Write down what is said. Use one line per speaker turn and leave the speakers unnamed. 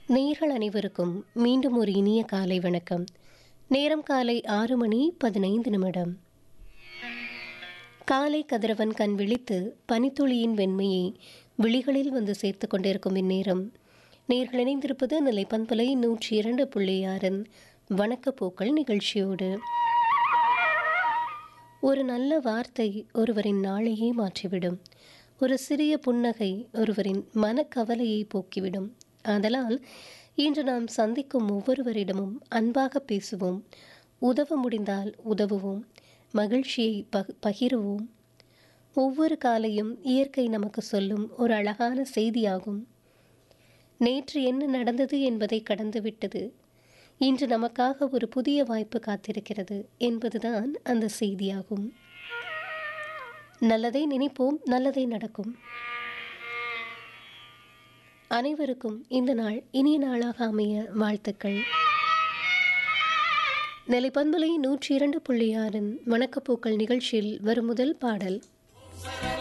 நேர்கள் அனைவருக்கும் மீண்டும் ஒரு இனிய காலை வணக்கம் நேரம் காலை ஆறு மணி பதினைந்து நிமிடம் காலை கதிரவன் கண் விழித்து பனித்துளியின் வெண்மையை விழிகளில் வந்து சேர்த்து கொண்டிருக்கும் இந்நேரம் நேர்கள் இணைந்திருப்பது நிலை பண்பலை நூற்றி இரண்டு புள்ளி ஆறின் வணக்கப்போக்கள் நிகழ்ச்சியோடு ஒரு நல்ல வார்த்தை ஒருவரின் நாளையே மாற்றிவிடும் ஒரு சிறிய புன்னகை ஒருவரின் மனக்கவலையை போக்கிவிடும் ஆதலால் இன்று நாம் சந்திக்கும் ஒவ்வொருவரிடமும் அன்பாக பேசுவோம் உதவ முடிந்தால் உதவுவோம் மகிழ்ச்சியை பக பகிருவோம் ஒவ்வொரு காலையும் இயற்கை நமக்கு சொல்லும் ஒரு அழகான செய்தியாகும் நேற்று என்ன நடந்தது என்பதை கடந்துவிட்டது இன்று நமக்காக ஒரு புதிய வாய்ப்பு காத்திருக்கிறது என்பதுதான் அந்த செய்தியாகும் நல்லதை நினைப்போம் நல்லதை நடக்கும் அனைவருக்கும் இந்த நாள் இனிய நாளாக அமைய வாழ்த்துக்கள் நிலைப்பண்பலை நூற்றி இரண்டு புள்ளி ஆறின் வணக்கப்பூக்கள் நிகழ்ச்சியில் வரும் முதல் பாடல்